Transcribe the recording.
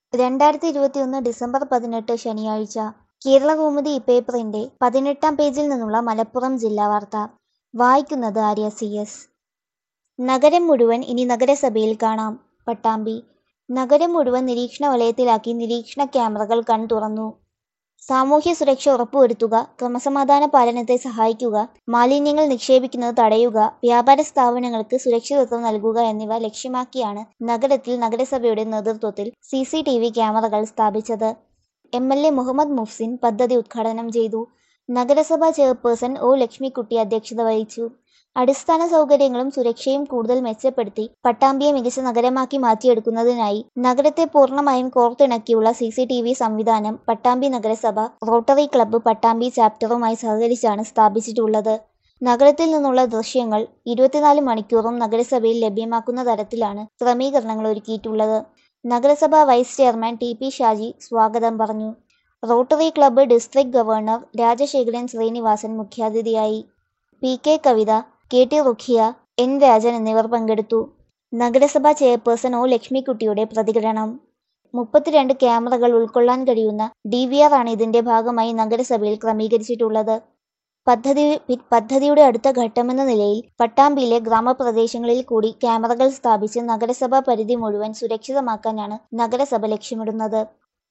രണ്ടായിരത്തി ഇരുപത്തിയൊന്ന് ഡിസംബർ പതിനെട്ട് ശനിയാഴ്ച കേരളകൗമുദി പേപ്പറിന്റെ പതിനെട്ടാം പേജിൽ നിന്നുള്ള മലപ്പുറം ജില്ലാ വാർത്ത വായിക്കുന്നത് ആര്യ സി എസ് നഗരം മുഴുവൻ ഇനി നഗരസഭയിൽ കാണാം പട്ടാമ്പി നഗരം മുഴുവൻ നിരീക്ഷണ വലയത്തിലാക്കി നിരീക്ഷണ ക്യാമറകൾ കൺ തുറന്നു സാമൂഹ്യ സുരക്ഷ ഉറപ്പുവരുത്തുക ക്രമസമാധാന പാലനത്തെ സഹായിക്കുക മാലിന്യങ്ങൾ നിക്ഷേപിക്കുന്നത് തടയുക വ്യാപാര സ്ഥാപനങ്ങൾക്ക് സുരക്ഷിതത്വം നൽകുക എന്നിവ ലക്ഷ്യമാക്കിയാണ് നഗരത്തിൽ നഗരസഭയുടെ നേതൃത്വത്തിൽ സി സി ടി വി ക്യാമറകൾ സ്ഥാപിച്ചത് M L A Muhammad Muhsin പദ്ധതി ഉദ്ഘാടനം ചെയ്തു നഗരസഭാ ചെയർപേഴ്സൺ ഒ ലക്ഷ്മിക്കുട്ടി അധ്യക്ഷത വഹിച്ചു അടിസ്ഥാന സൗകര്യങ്ങളും സുരക്ഷയും കൂടുതൽ മെച്ചപ്പെടുത്തി പട്ടാമ്പിയെ മികച്ച നഗരമാക്കി മാറ്റിയെടുക്കുന്നതിനായി നഗരത്തെ പൂർണ്ണമായും കോർത്തിണക്കിയുള്ള സി സി ടി വി സംവിധാനം പട്ടാമ്പി നഗരസഭ റോട്ടറി ക്ലബ്ബ് പട്ടാമ്പി ചാപ്റ്ററുമായി സഹകരിച്ചാണ് സ്ഥാപിച്ചിട്ടുള്ളത് നഗരത്തിൽ നിന്നുള്ള ദൃശ്യങ്ങൾ ഇരുപത്തിനാല് മണിക്കൂറും നഗരസഭയിൽ ലഭ്യമാക്കുന്ന തരത്തിലാണ് ക്രമീകരണങ്ങൾ ഒരുക്കിയിട്ടുള്ളത് നഗരസഭാ vice chairman T P Shaji സ്വാഗതം പറഞ്ഞു rotary club district governor Rajasekharan Srinivasan മുഖ്യാതിഥിയായി P K Kavitha K T Rukhiya N Rajan എന്നിവർ പങ്കെടുത്തു നഗരസഭാ ചെയർപേഴ്സൺ ഒ ലക്ഷ്മിക്കുട്ടിയുടെ പ്രതികരണം മുപ്പത്തിരണ്ട് ക്യാമറകൾ ഉൾക്കൊള്ളാൻ കഴിയുന്ന ഡി വി ആർ ആണ് ഇതിന്റെ ഭാഗമായി നഗരസഭയിൽ ക്രമീകരിച്ചിട്ടുള്ളത് പദ്ധതി പദ്ധതിയുടെ അടുത്ത ഘട്ടമെന്ന നിലയിൽ പട്ടാമ്പിയിലെ ഗ്രാമപ്രദേശങ്ങളിൽ കൂടി ക്യാമറകൾ സ്ഥാപിച്ച് നഗരസഭാ പരിധി മുഴുവൻ സുരക്ഷിതമാക്കാനാണ് നഗരസഭ ലക്ഷ്യമിടുന്നത്